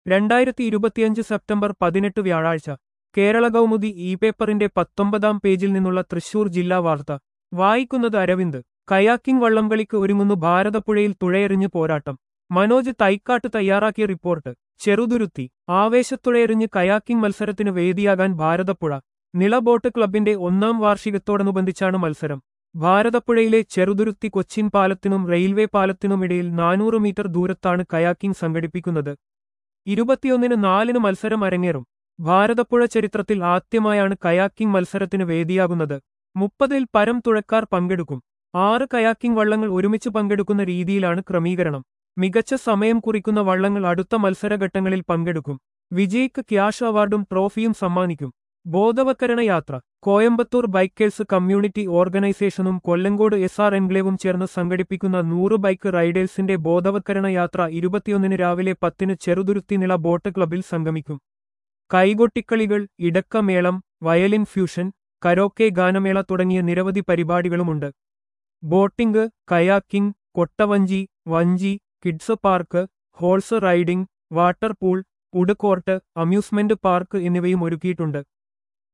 രണ്ടായിരത്തി ഇരുപത്തിയഞ്ച് സെപ്റ്റംബർ പതിനെട്ട് വ്യാഴാഴ്ച കേരള കൗമുദി ഇ പേപ്പറിന്റെ പത്തൊമ്പതാം പേജിൽ നിന്നുള്ള തൃശൂർ ജില്ലാ വാർത്ത വായിക്കുന്നത് അരവിന്ദ് കയാക്കിംഗ് വള്ളംകളിക്ക് ഒരുങ്ങുന്നു ഭാരതപ്പുഴയിൽ തുഴയെറിഞ്ഞ് പോരാട്ടം മനോജ് തൈക്കാട്ട് തയ്യാറാക്കിയ റിപ്പോർട്ട് ചെറുതുരുത്തി ആവേശത്തുഴയെറിഞ്ഞ് കയാക്കിംഗ് മത്സരത്തിന് വേദിയാകാൻ ഭാരതപ്പുഴ നിള ബോട്ട് ക്ലബിന്റെ ഒന്നാം വാർഷികത്തോടനുബന്ധിച്ചാണ് മത്സരം ഭാരതപ്പുഴയിലെ ചെറുതുരുത്തി കൊച്ചിൻ പാലത്തിനും റെയിൽവേ പാലത്തിനുമിടയിൽ നാനൂറ് മീറ്റർ ദൂരത്താണ് കയാക്കിംഗ് സംഘടിപ്പിക്കുന്നത് ഇരുപത്തിയൊന്നിന് നാലിന് മത്സരം അരങ്ങേറും ഭാരതപ്പുഴ ചരിത്രത്തിൽ ആദ്യമായാണ് കയാക്കിംഗ് മത്സരത്തിന് വേദിയാകുന്നത് മുപ്പതിൽ പരം തുഴക്കാർ പങ്കെടുക്കും ആറ് കയാക്കിംഗ് വള്ളങ്ങൾ ഒരുമിച്ച് പങ്കെടുക്കുന്ന രീതിയിലാണ് ക്രമീകരണം മികച്ച സമയം കുറിക്കുന്ന വള്ളങ്ങൾ അടുത്ത മത്സരഘട്ടങ്ങളിൽ പങ്കെടുക്കും വിജയിക്ക് ക്യാഷ് അവാർഡും ട്രോഫിയും സമ്മാനിക്കും ബോധവൽക്കരണ യാത്ര കോയമ്പത്തൂർ ബൈക്കേഴ്സ് കമ്മ്യൂണിറ്റി ഓർഗനൈസേഷനും കൊല്ലങ്കോട് എസ് ആർ എൻക്ലേവും ചേർന്ന് സംഘടിപ്പിക്കുന്ന നൂറ് ബൈക്ക് റൈഡേഴ്സിന്റെ ബോധവൽക്കരണ യാത്ര ഇരുപത്തിയൊന്നിന് രാവിലെ പത്തിന് ചെറുതുരുത്തി നിള ബോട്ട് ക്ലബിൽ സംഗമിക്കും കൈകൊട്ടിക്കളികൾ ഇടക്കമേളം വയലിൻ ഫ്യൂഷൻ കരോക്കെ ഗാനമേള തുടങ്ങിയ നിരവധി പരിപാടികളുമുണ്ട് ബോട്ടിംഗ് കയാക്കിംഗ് കൊട്ടവഞ്ചി വഞ്ചി kids park horse riding water pool food court amusement park എന്നിവയും ഒരുക്കിയിട്ടുണ്ട്